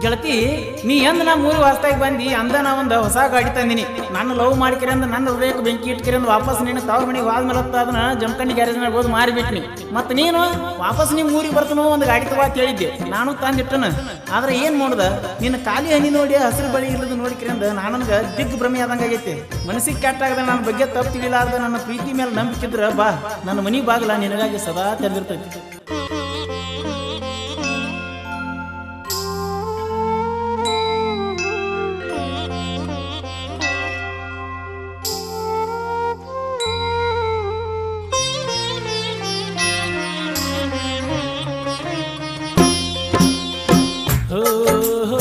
ಗೆಳತಿ ನೀ ಎಂದ ನಾ ಮೂರು ವಾಸ್ತಾಗಿ ಬಂದಿ ಅಂದ ನಾ ಒಂದು ಹೊಸ ಗಾಡಿ ತಂದಿನಿ ನಾನು ಲವ್ ಮಾಡ್ಕಿರಿ ಅಂದ ನನ್ನ ಹೃದಯಕ್ಕೆ ಬೆಂಕಿ ಇಟ್ಕಿರಿ ಅಂದ್ ವಾಪಸ್ ನಿನ್ನ ತವ್ರ ಮನೆಗೆ ಹೋದ್ಮೇಲೆ ಅದನ್ನ ಜಮಖಂಡಿ ಗ್ಯಾರೇಜ್ ಮೇಲೆ ಹೋದ್ ಮಾರಿಬಿಟ್ನಿ ಮತ್ತೆ ನೀನು ವಾಪಸ್ ನಿಮ್ಮ ಊರಿಗೆ ಬರ್ತನೋ ಒಂದು ಗಾಡಿ ತಗೋ ಅಂತ ಹೇಳಿದ್ದೆ ನಾನು ತಂದಿಟ್ಟನ ಆದ್ರೆ ಏನ್ ಮಾಡುದ ನಿನ್ನ ಖಾಲಿ ಹನಿ ನೋಡಿ ಹಸಿರು ಬಳಿ ಇಲ್ಲದ ನೋಡಿಕ್ರಿ ಅಂದ ನನಗೆ ದಿಗ್ ಭ್ರಮೆ ಆದಂಗ ಆಗೈತೆ ಮನಸ್ಸಿಗೆ ಕೆಟ್ಟಾಗದ ನನ್ನ ಬಗ್ಗೆ ತಪ್ಪು ತಿಳಿಲಾರ್ದ ನನ್ನ ಪ್ರೀತಿ ಮೇಲೆ ನಂಬಿಕಿದ್ರ ಬಾ ನನ್ನ ಮನಿ ಬಾಗಲ ನಿನಗಾಗಿ ಸದಾ ತೆರೆದಿರ್ತೈತಿ ಹೋ ಹೋ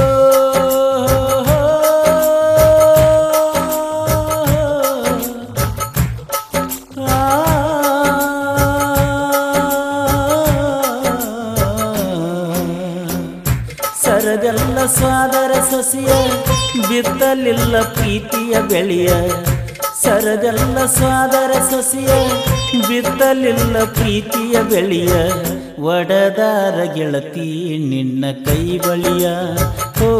ಸರದೆಲ್ಲ ಸ್ವಾದರ ಸಸಿಯ ಬಿತ್ತಲಿಲ್ಲ ಪ್ರೀತಿಯ ಬೆಳೆಯ ಸರದೆಲ್ಲ ಸ್ವಾದರ ಸಸಿಯ ಬಿತ್ತಲಿಲ್ಲ ಪ್ರೀತಿಯ ಬೆಳೆಯ ಒಡದಾರ ಗೆಳತಿ ನಿನ್ನ ಕೈ ಬಳಿಯ ಓ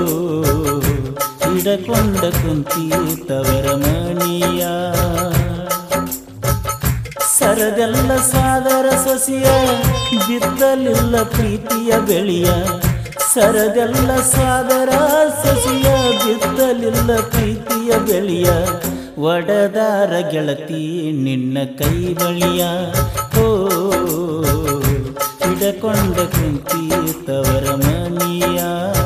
ಹಿಡಕೊಂಡ ಕುಂತಿ ತವರ ಮಣಿಯ ಸರದೆಲ್ಲ ಸಾದರ ಸೊಸಿಯ ಬಿತ್ತಲಿಲ್ಲ ಪ್ರೀತಿಯ ಬೆಳೆಯ ಸರದೆಲ್ಲ ಸಾದರ ಸೊಸಿಯ ಬಿತ್ತಲಿಲ್ಲ ಪ್ರೀತಿಯ ಬೆಳೆಯ ಒಡದಾರ ಗೆಳತಿ ನಿನ್ನ ಕೈ ಬಳಿಯ ಓ ಹಿಡಕೊಂಡ ಕುಂತಿ ತವರ ಮನಿಯ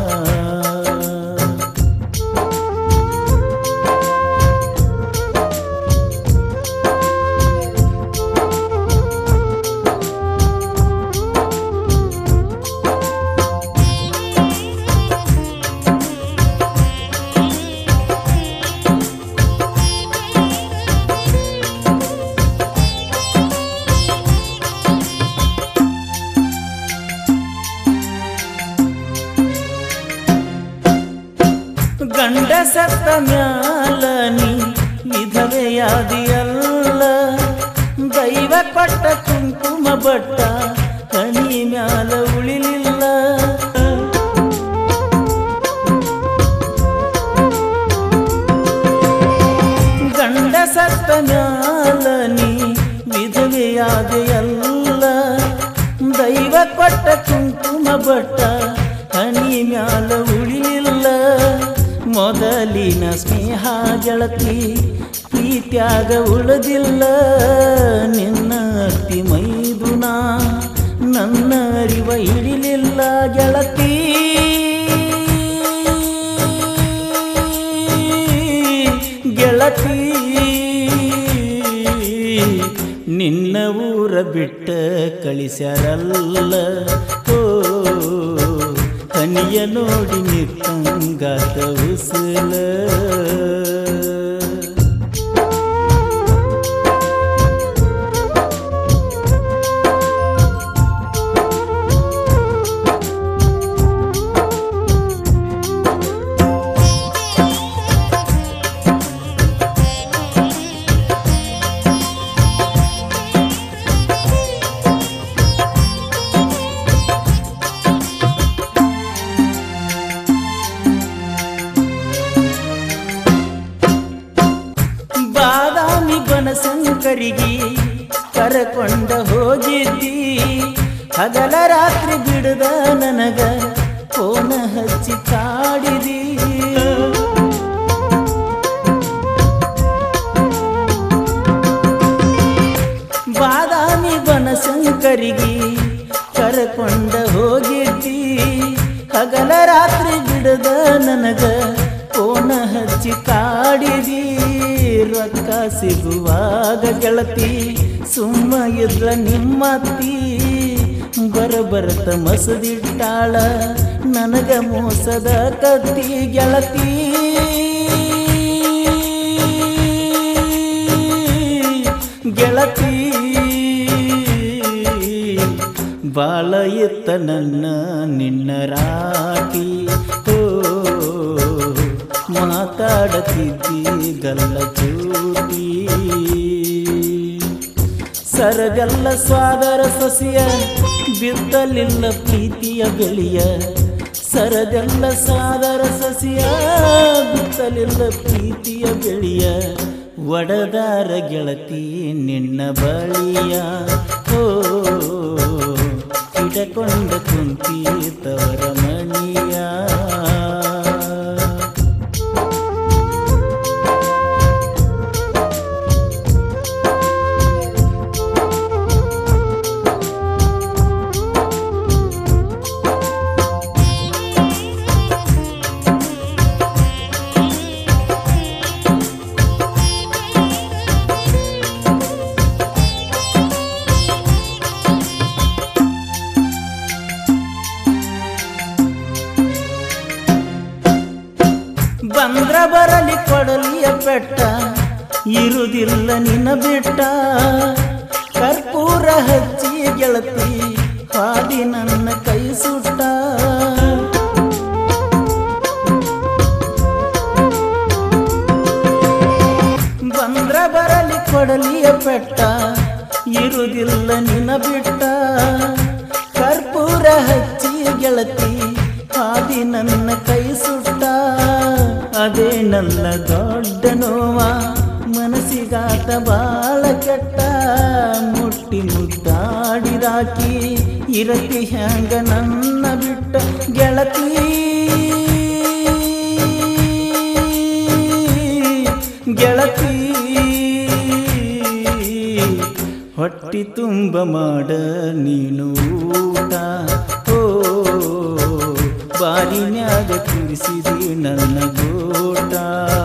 ಗಂಡ ಸತ್ತ ಮ್ಯಾಲ ನೀ ವಿಧವೆಯಾದಿಯಲ್ಲ ದೈವ ಕೊಟ್ಟ ಕುಂಕುಮ ಬಟ್ಟ ಕಣಿ ಮ್ಯಾಲ ಉಳಿಲಿಲ್ಲ ಗಂಡ ಸತ್ತ ಮ್ಯಾಲ ನೀ ವಿಧವೆಯಾದೆಯಲ್ಲ ದೈವ ಕೊಟ್ಟ ಕುಂಕುಮ ಬಟ್ಟ ಹನಿ ಮ್ಯಾಲ ಉಳಿಲಿಲ್ಲ ಮೊದಲಿನ ಸ್ನೇಹ ಗೆಳತಿ ಪ್ರೀತ್ಯಾಗ ಉಳಿದಿಲ್ಲ ನಿನ್ನ ಅತಿ ಮೈದುನ ನನ್ನ ಅರಿವ ಹಿಡಿಲಿಲ್ಲ ಗೆಳತಿ ಗೆಳತಿ ನಿನ್ನ ಊರ ಬಿಟ್ಟ ಕಳಿಸ್ಯಾರಲ್ಲ ಓ ಹನಿಯ ನೋಡಿ ನಿತ್ತಂಗಾತ ಉಸಲ ಬಾದಾಮಿ ಬನಶಂಕರಿಗೆ ಕರಕೊಂಡ ಹೋಗಿದ್ದಿ ಹಗಲ ರಾತ್ರಿ ಬಿಡದ ನನಗ ಫೋನ ಹಚ್ಚಿ ಕಾಡಿದಿ ಬಾದಾಮಿ ಬನಶಂಕರಿಗೆ ಕರಕೊಂಡ ಹೋಗಿದ್ದಿ ಹಗಲ ರಾತ್ರಿ ಬಿಡದ ನನಗ ಫೋನ ಹಚ್ಚಿ ಕಾಡಿದಿ ರೊಕ್ಕ ಸಿಗುವಾಗ ಗೆಳತಿ ಸುಮ್ಮ ಇದ್ರ ನಿಮ್ಮತ್ತಿ ಬರಬರತ ಮಸದಿಟ್ಟಾಳ ನನಗ ಮೋಸದ ಕತ್ತಿ ಗೆಳತಿ ಗೆಳತಿ ಬಾಳ ಎತ್ತ ನನ್ನ ನಿನ್ನ ರಾಟಿ ಓ ಮಾತಾಡತಿದ್ದಿ ಗಲ್ಲ ಚೂಟಿ ಸರಗಲ್ಲ ಸ್ವಾದರ ಸಸಿಯ ಬಿತ್ತಲಿಲ್ಲ ಪ್ರೀತಿಯ ಬೆಳೆಯ ಸರದೆಲ್ಲ ಸಾದರ ಸಸಿಯ ಬಿತ್ತಲಿಲ್ಲ ಪ್ರೀತಿಯ ಬೆಳೆಯ ಒಡದಾರ ಗೆಳತಿ ನಿನ್ನ ಬಳಿಯ ಓ ಹಿಡಕೊಂಡ ಕುಂತಿ ತವರ ಮಣಿಯ ಬಂದ್ರ ಬರಲಿ ಕೊಡಲಿಯ ಬೆಟ್ಟ ಇರುವುದಿಲ್ಲ ನಿನ್ನ ಬಿಟ್ಟ ಕರ್ಪೂರ ಹಚ್ಚಿ ಗೆಳತಿ ಹಾದಿ ನನ್ನ ಕೈ ಸುಟ್ಟ ಬಂದ್ರ ಬರಲಿ ಕೊಡಲಿಯ ಬೆಟ್ಟ ಇರುವುದಿಲ್ಲ ನಿನ್ನ ಬಿಟ್ಟ ಕರ್ಪೂರ ಹಚ್ಚಿ ಗೆಳತಿ ಹಾದಿ ನನ್ನ ಕೈ ಸುಟ್ಟ ಅದೇ ನನ್ನ ದೊಡ್ಡ ನೋವ ಮನಸ್ಸಿಗಾತ ಬಾಳ ಕೆಟ್ಟ ಮುಟ್ಟಿ ಮುದ್ದಾಡಿದಾಕಿ ಇರತಿ ಹ್ಯಾಂಗ ನನ್ನ ಬಿಟ್ಟ ಗೆಳತಿ ಗೆಳತಿ ಹೊಟ್ಟಿ ತುಂಬ ಮಾಡ ನೀನು ಊಟ ಓ ಬಾರಿನ್ಯಾಗ ತಿರಿಸಿದಿ ನನ್ನ ಗೋಟ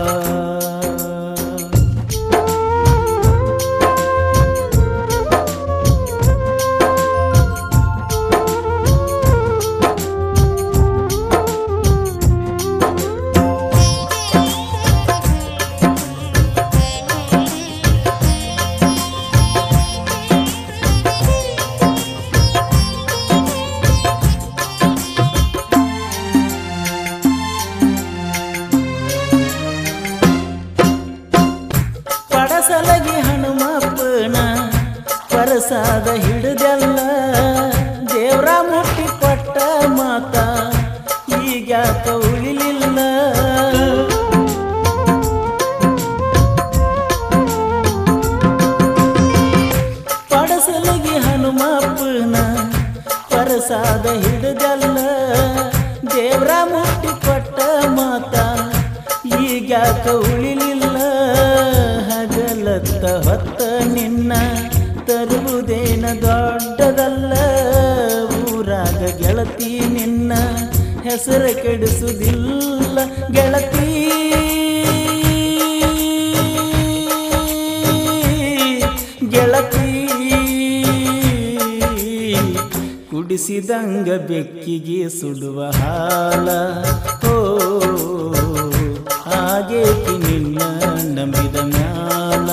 ಪಡಸಲಗಿ ಹನುಮಪ್ಪನ ಪರಸಾದ ಹಿಡಿದೆಲ್ಲ ದೇವ್ರ ಮುಟ್ಟಿ ಕೊಟ್ಟ ಮಾತ ಈಗ್ಯಾಕ ಉಳಿಲಿಲ್ಲ ಪಡಸಲಗಿ ಹನುಮಪ್ಪನ ಪರಸಾದ ಹಿಡಿದೆಲ್ಲ ದೇವ್ರ ಮುಟ್ಟಿ ಕೊಟ್ಟ ಮಾತ ಈಗ್ಯಾಕ ಉಳಿಲಿಲ್ಲ ಹಗಲತ್ತ ಹೊತ್ತ ನಿನ್ನ ತರುವುದೇನ ದೊಡ್ಡದಲ್ಲ ಊರಾಗ ಗೆಳತಿ ನಿನ್ನ ಹೆಸರ ಕೆಡಿಸುವುದಿಲ್ಲ ಗೆಳತಿ ಗೆಳತಿ ಕುಡಿಸಿದಂಗ ಬೆಕ್ಕಿಗೆ ಸುಡುವ ಹಾಲ ಓ ಹಾಗೇತಿ ನಿನ್ನ ನಂಬಿದ ಮ್ಯಾಲ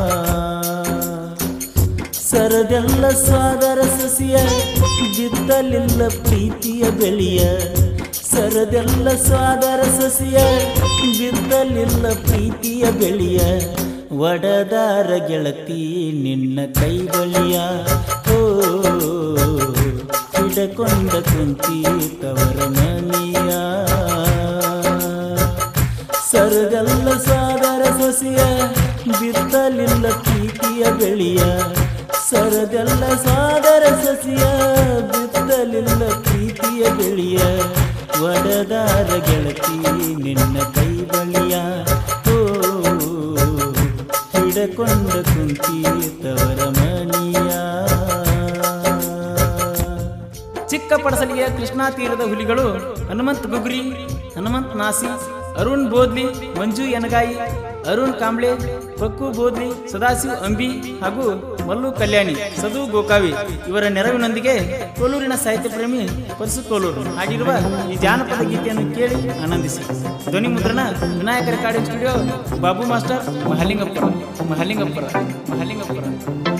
ಸರದೆಲ್ಲ ಸ್ವಾದರ ಸಸಿಯ ಬಿತ್ತಲಿಲ್ಲ ಪ್ರೀತಿಯ ಬೆಳೆಯ ಸರದೆಲ್ಲ ಸ್ವಾದರ ಸಸಿಯ ಬಿತ್ತಲಿಲ್ಲ ಪ್ರೀತಿಯ ಬೆಳೆಯ ಒಡದಾರ ಗೆಳತಿ ನಿನ್ನ ಕೈ ಬಳಿಯ ಓ ಹಿಡಕೊಂಡ ಕುಂತಿ ತವರ ಮನಿಯ ಸರಗಲ್ಲ ಸಾದರ ಸೊಸೆಯ ಬಿತ್ತಲಿಲ್ಲ ಪ್ರೀತಿಯ ಬೆಳೆಯ ಸರಗಲ್ಲ ಸಾದರ ಸಸಿಯ ಬಿತ್ತಲಿಲ್ಲ ಪ್ರೀತಿಯ ಬೆಳೆಯ ಒಡದಾರ ಗೆಳತಿ ನಿನ್ನ ಕೈ ಬಳಿಯ ಓ ಹಿಡಕೊಂಡ ಕುಂತಿ ತವರ ಮನಿಯ ಚಿಕ್ಕ ಪಡಸಲಿಗೆ ಕೃಷ್ಣಾ ತೀರದ ಹುಲಿಗಳು ಹನುಮಂತ್ ಗುಗ್ರಿ ಹನುಮಂತ್ ನಾಸಿ ಅರುಣ್ ಬೋದ್ಲಿ ಮಂಜು ಯನಗಾಯಿ ಅರುಣ್ ಕಾಂಬ್ಳೆ ಪಕ್ಕು ಬೋದ್ಲಿ ಸದಾಶಿವ್ ಅಂಬಿ ಹಾಗೂ ಮಲ್ಲು ಕಲ್ಯಾಣಿ ಸದು ಗೋಕಾವಿ ಇವರ ನೆರವಿನೊಂದಿಗೆ ಕೋಲೂರಿನ ಸಾಹಿತ್ಯ ಪ್ರೇಮಿ ಪರಸು ಕೋಲೂರು ಹಾಡಿರುವ ಈ ಜಾನಪದ ಗೀತೆಯನ್ನು ಕೇಳಿ ಆನಂದಿಸಿ ಧ್ವನಿ ಮುದ್ರಣ Vinayaka recording studio Babu master ಮಹಲಿಂಗಪ್ಪರ ಮಹಲಿಂಗಪ್ಪರ ಮಹಲಿಂಗಪ್ಪರ